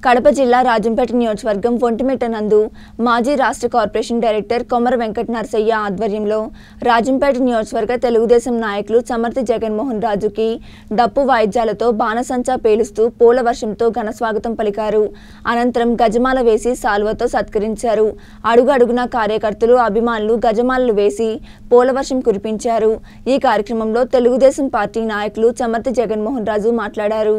కడప జిల్లా రాజంపేట నియోజకవర్గం ఒంటిమిట్ట నందు మాజీ రాష్ట్ర కార్పొరేషన్ డైరెక్టర్ కొమర వెంకట నరసయ్య ఆధ్వర్యంలో రాజంపేట నియోజకవర్గ తెలుగుదేశం నాయకులు సమర్థి జగన్మోహన్ రాజుకి డప్పు వాయిద్యాలతో బాణసంచా పేలుస్తూ పూల వర్షంతో ఘన స్వాగతం పలికారు అనంతరం గజమాల వేసి సాల్వతో సత్కరించారు అడుగు అడుగున కార్యకర్తలు అభిమానులు గజమాలలు వేసి పూల వర్షం కురిపించారు ఈ కార్యక్రమంలో తెలుగుదేశం పార్టీ నాయకులు సమర్థి జగన్మోహన్ రాజు మాట్లాడారు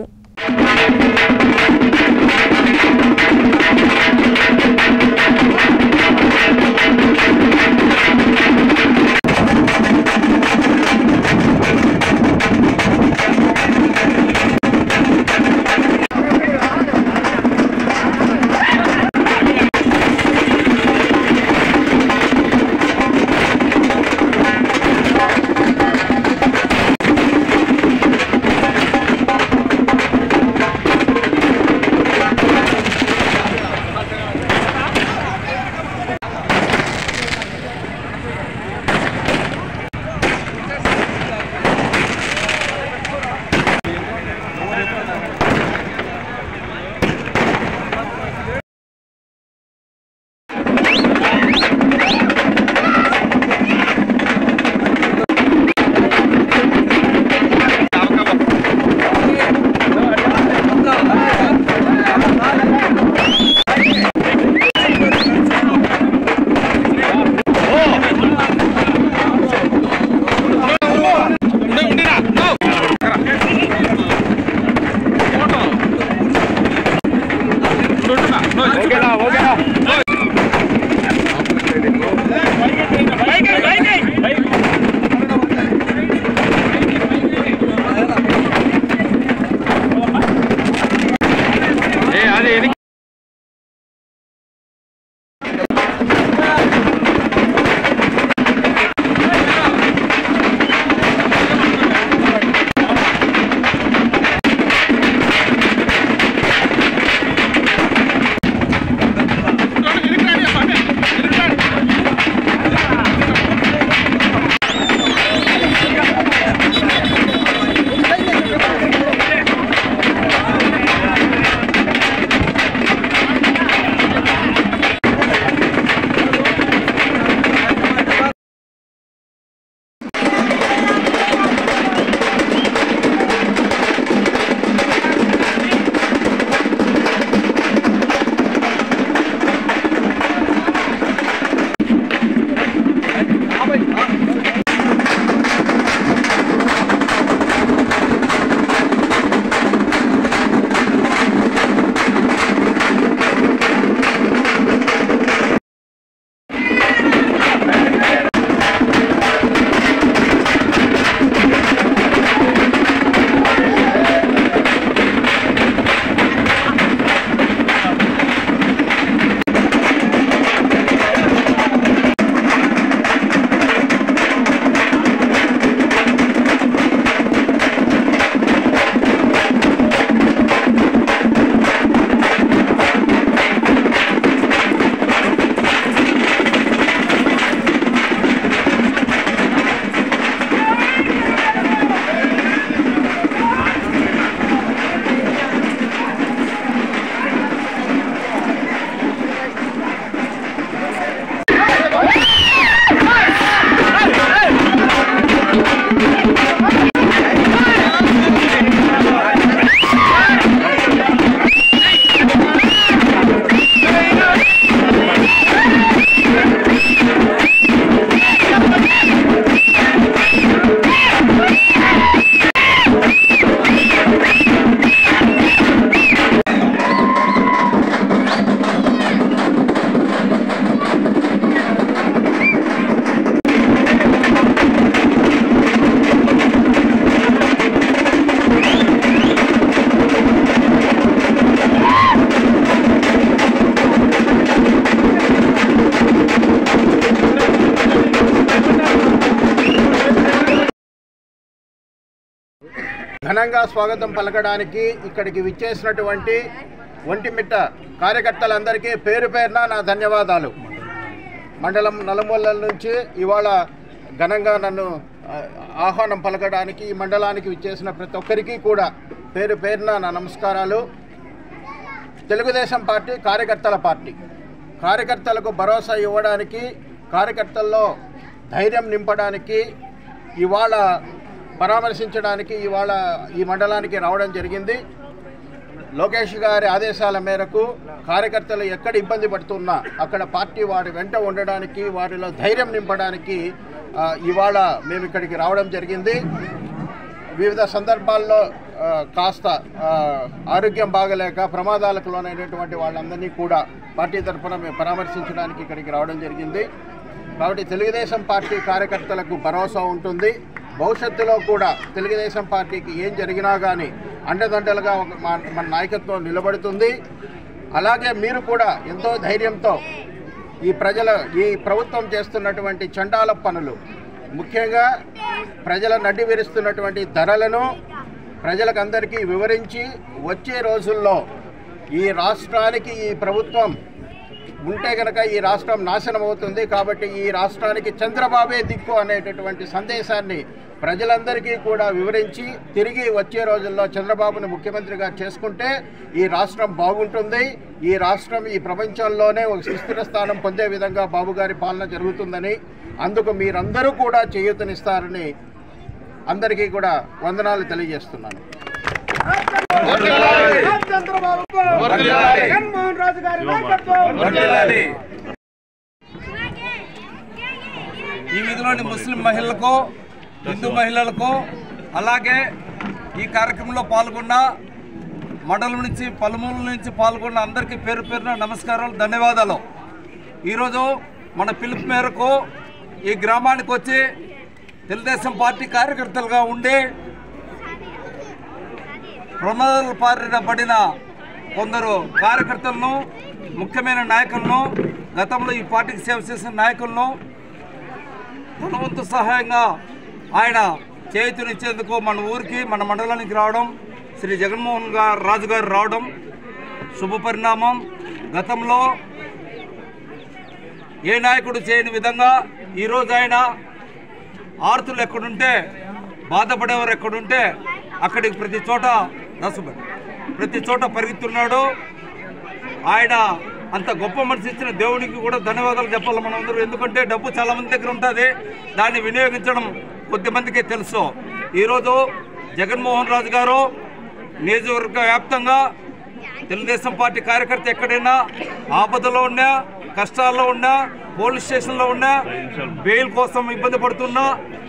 ఘనంగా స్వాగతం పలకడానికి ఇక్కడికి విచ్చేసినటువంటి ఒంటిమిట్ట కార్యకర్తలందరికీ పేరు పేరున నా ధన్యవాదాలు మండలం నలుమూలల నుంచి ఇవాళ ఘనంగా నన్ను ఆ, ఆహ్వానం పలకడానికి ఈ మండలానికి విచ్చేసిన ప్రతి ఒక్కరికి కూడా పేరు పేరున నా నమస్కారాలు తెలుగుదేశం పార్టీ కార్యకర్తల పార్టీ కార్యకర్తలకు భరోసా ఇవ్వడానికి కార్యకర్తల్లో ధైర్యం నింపడానికి ఇవాళ పరామర్శించడానికి ఇవాళ ఈ మండలానికి రావడం జరిగింది లోకేష్ గారి ఆదేశాల మేరకు కార్యకర్తలు ఎక్కడ ఇబ్బంది పడుతున్నా అక్కడ పార్టీ వారి వెంట ఉండడానికి వారిలో ధైర్యం నింపడానికి ఆ, ఇవాళ మేము ఇక్కడికి రావడం జరిగింది వివిధ సందర్భాల్లో ఆ, కాస్త ఆ, ఆరోగ్యం బాగలేక ప్రమాదాలకు లోనైనటువంటి వాళ్ళందరినీ కూడా పార్టీ తరఫున మేము పరామర్శించడానికి ఇక్కడికి రావడం జరిగింది కాబట్టి తెలుగుదేశం పార్టీ కార్యకర్తలకు భరోసా ఉంటుంది భవిష్యత్తులో కూడా తెలుగుదేశం పార్టీకి ఏం జరిగినా కానీ అండదండలుగా ఒక మా- మన నాయకత్వం నిలబడుతుంది అలాగే మీరు కూడా ఎంతో ధైర్యంతో ఈ ప్రజల ఈ ప్రభుత్వం చేస్తున్నటువంటి చండాల పనులు ముఖ్యంగా ప్రజల నడ్డి విరుస్తున్నటువంటి ధరలను ప్రజలకు అందరికీ వివరించి వచ్చే రోజుల్లో ఈ రాష్ట్రానికి ఈ ప్రభుత్వం ఉంటే కనుక ఈ రాష్ట్రం నాశనం అవుతుంది కాబట్టి ఈ రాష్ట్రానికి చంద్రబాబే దిక్కు అనేటటువంటి సందేశాన్ని ప్రజలందరికీ కూడా వివరించి తిరిగి వచ్చే రోజుల్లో చంద్రబాబును ముఖ్యమంత్రిగా చేసుకుంటే ఈ రాష్ట్రం బాగుంటుంది ఈ రాష్ట్రం ఈ ప్రపంచంలోనే ఒక సుస్థిర స్థానం పొందే విధంగా బాబు గారి పాలన జరుగుతుందని అందుకు మీరందరూ కూడా చేయూతనిస్తారని అందరికీ కూడా వందనాలు తెలియజేస్తున్నాను చంద్రబాబుకు జగన్మోహన్ రాజు గారి నాయకత్వం ఈ విధిలోని ముస్లిం మహిళలకు హిందూ మహిళలకు అలాగే ఈ కార్యక్రమంలో పాల్గొన్న మండలం నుంచి పలుమూల నుంచి పాల్గొన్న అందరికీ పేరు పేరున నమస్కారాలు ధన్యవాదాలు ఈరోజు మన పిలుపు మేరకు ఈ గ్రామానికి వచ్చి తెలుగుదేశం పార్టీ కార్యకర్తలుగా ఉండి ప్రమాదాలు పారిన పడిన కొందరు కార్యకర్తలను ముఖ్యమైన నాయకులను గతంలో ఈ పార్టీకి సేవ చేసిన నాయకులను తన వంతు సహాయంగా ఆయన చేతునిచ్చేందుకు మన ఊరికి మన మండలానికి రావడం శ్రీ జగన్మోహన్ గారు రాజు గారు రావడం శుభ పరిణామం గతంలో ఏ నాయకుడు చేయని విధంగా ఈరోజు ఆయన ఆర్తులు ఎక్కడుంటే బాధపడేవారు ఎక్కడుంటే అక్కడికి ప్రతి చోట దశపడి ప్రతి చోట పరిగెత్తున్నాడు ఆయన అంత గొప్ప మనసు ఇచ్చిన దేవునికి కూడా ధన్యవాదాలు చెప్పాలి మనం అందరూ ఎందుకంటే డబ్బు చాలా మంది దగ్గర ఉంటుంది దాన్ని వినియోగించడం కొద్ది మందికే తెలుసు ఈరోజు జగన్మోహన్ రాజు గారు నియోజకవర్గ వ్యాప్తంగా తెలుగుదేశం పార్టీ కార్యకర్త ఎక్కడైనా ఆపదలో ఉన్నా కష్టాల్లో ఉన్నా పోలీస్ స్టేషన్లో ఉన్నా బెయిల్ కోసం ఇబ్బంది పడుతున్నా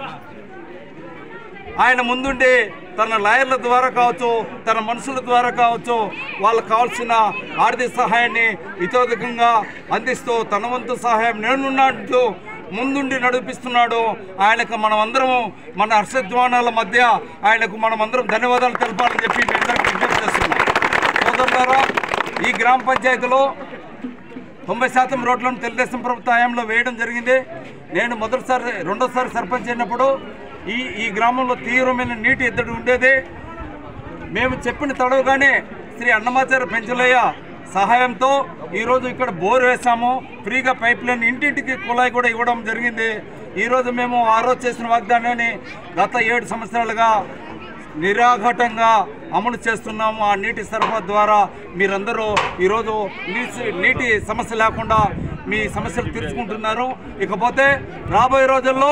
ఆయన ముందుండి తన లాయర్ల ద్వారా కావచ్చు తన మనుషుల ద్వారా కావచ్చు వాళ్ళకు కావాల్సిన ఆర్థిక సహాయాన్ని ఇతోధికంగా అందిస్తూ తన వంతు సహాయం నేనున్నట్టు ముందుండి నడిపిస్తున్నాడు ఆయనకు మనం అందరం మన హర్షధ్వానాల మధ్య ఆయనకు మనం అందరం ధన్యవాదాలు తెలపాలని చెప్పి మీ అందరికీ విజ్ఞప్తి చేస్తున్నాం సోదరులారా ఈ గ్రామ పంచాయతీలో తొంభై శాతం రోడ్లను తెలుగుదేశం ప్రభుత్వ హయాంలో వేయడం జరిగింది నేను మొదటిసారి రెండోసారి సర్పంచ్ అయినప్పుడు ఈ ఈ గ్రామంలో తీవ్రమైన నీటి ఎద్దడి ఉండేది మేము చెప్పిన తడవుగానే శ్రీ అన్నమాచార్య పెంచలయ్య సహాయంతో ఈరోజు ఇక్కడ బోర్ వేసాము ఫ్రీగా పైప్ లైన్ ఇంటింటికి కుళాయి కూడా ఇవ్వడం జరిగింది ఈరోజు మేము ఆ రోజు చేసిన వాగ్దానాన్ని గత ఏడు సంవత్సరాలుగా నిరాఘాటంగా అమలు చేస్తున్నాము ఆ నీటి సరఫరా ద్వారా మీరందరూ ఈరోజు నీటి నీటి సమస్య లేకుండా మీ సమస్యలు తీర్చుకుంటున్నారు ఇకపోతే రాబోయే రోజుల్లో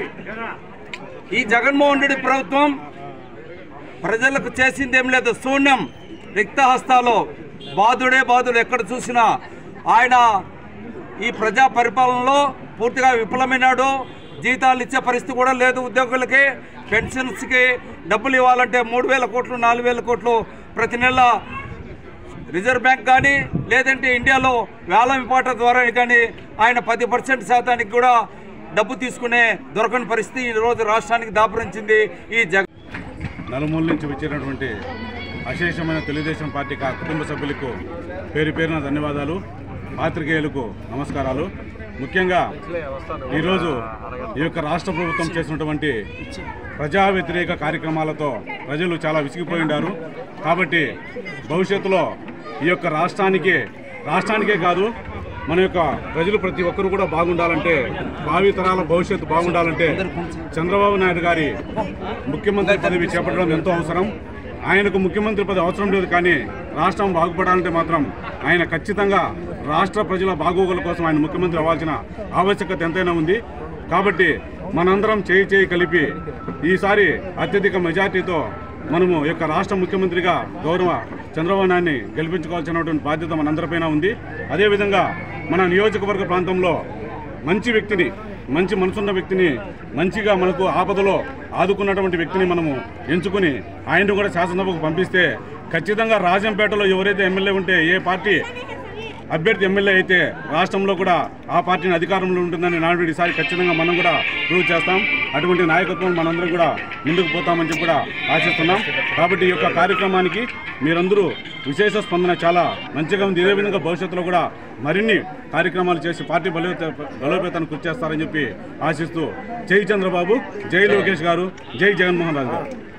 ఈ జగన్మోహన్ రెడ్డి ప్రభుత్వం ప్రజలకు చేసింది ఏం లేదు శూన్యం రిక్తహస్తాలు బాధుడే బాధుడు ఎక్కడ చూసినా ఆయన ఈ ప్రజా పరిపాలనలో పూర్తిగా విఫలమైనాడు జీతాలు ఇచ్చే పరిస్థితి కూడా లేదు ఉద్యోగులకి పెన్షన్స్కి డబ్బులు ఇవ్వాలంటే మూడు వేల కోట్లు నాలుగు వేల కోట్లు ప్రతి నెల రిజర్వ్ బ్యాంక్ కానీ లేదంటే ఇండియాలో వేలం పాట ద్వారా కానీ ఆయన పది పర్సెంట్ శాతానికి కూడా డబ్బు తీసుకునే దొరకని పరిస్థితి ఈ రోజు రాష్ట్రానికి దాపురించింది ఈ జగ నలుమూల నుంచి వచ్చినటువంటి అశేషమైన తెలుగుదేశం పార్టీ కా- కుటుంబ సభ్యులకు పేరు పేరున ధన్యవాదాలు పాత్రికేయులకు నమస్కారాలు ముఖ్యంగా ఈరోజు ఈ యొక్క రాష్ట్ర ప్రభుత్వం చేసినటువంటి ప్రజా వ్యతిరేక కార్యక్రమాలతో ప్రజలు చాలా విసిగిపోయి ఉన్నారు కాబట్టి భవిష్యత్తులో ఈ యొక్క రాష్ట్రానికి రాష్ట్రానికే కాదు మన యొక్క ప్రజలు ప్రతి ఒక్కరు కూడా బాగుండాలంటే భావి తరాల భవిష్యత్తు బాగుండాలంటే చంద్రబాబు నాయుడు గారి ముఖ్యమంత్రి పదవి చేపట్టడం ఎంతో అవసరం ఆయనకు ముఖ్యమంత్రి పదవి అవసరం లేదు కానీ రాష్ట్రం బాగుపడాలంటే మాత్రం ఆయన ఖచ్చితంగా రాష్ట్ర ప్రజల బాగోగుల కోసం ఆయన ముఖ్యమంత్రి అవ్వాల్సిన ఆవశ్యకత ఎంతైనా ఉంది కాబట్టి మనందరం చేయి చేయి కలిపి ఈసారి అత్యధిక మెజార్టీతో మనము ఈ యొక్క రాష్ట్ర ముఖ్యమంత్రిగా గౌరవ చంద్రబాబు నాయుడిని గెలిపించుకోవాల్సినటువంటి బాధ్యత మనందరిపైన ఉంది అదేవిధంగా మన నియోజకవర్గ ప్రాంతంలో మంచి వ్యక్తిని మంచి మనసున్న వ్యక్తిని మంచిగా మనకు ఆపదలో ఆదుకున్నటువంటి వ్యక్తిని మనము ఎంచుకుని ఆయన్ని కూడా శాసనసభకు పంపిస్తే ఖచ్చితంగా రాజంపేటలో ఎవరైతే ఎమ్మెల్యే ఉంటే ఏ పార్టీ అభ్యర్థి ఎమ్మెల్యే అయితే రాష్ట్రంలో కూడా ఆ పార్టీని అధికారంలో ఉంటుందని నాడు ఈసారి ఖచ్చితంగా మనం కూడా ప్రూవ్ చేస్తాం అటువంటి నాయకత్వం మనందరం కూడా ముందుకు పోతామని చెప్పి కూడా ఆశిస్తున్నాం కాబట్టి ఈ యొక్క కార్యక్రమానికి మీరందరూ విశేష స్పందన చాలా మంచిగా ఉంది ఇదే విధంగా భవిష్యత్తులో కూడా మరిన్ని కార్యక్రమాలు చేసి పార్టీ బలోపేత బలోపేతాన్ని కృషి చేస్తారని చెప్పి ఆశిస్తూ జై చంద్రబాబు జై లోకేష్ గారు జై జగన్మోహన్ రాజు గారు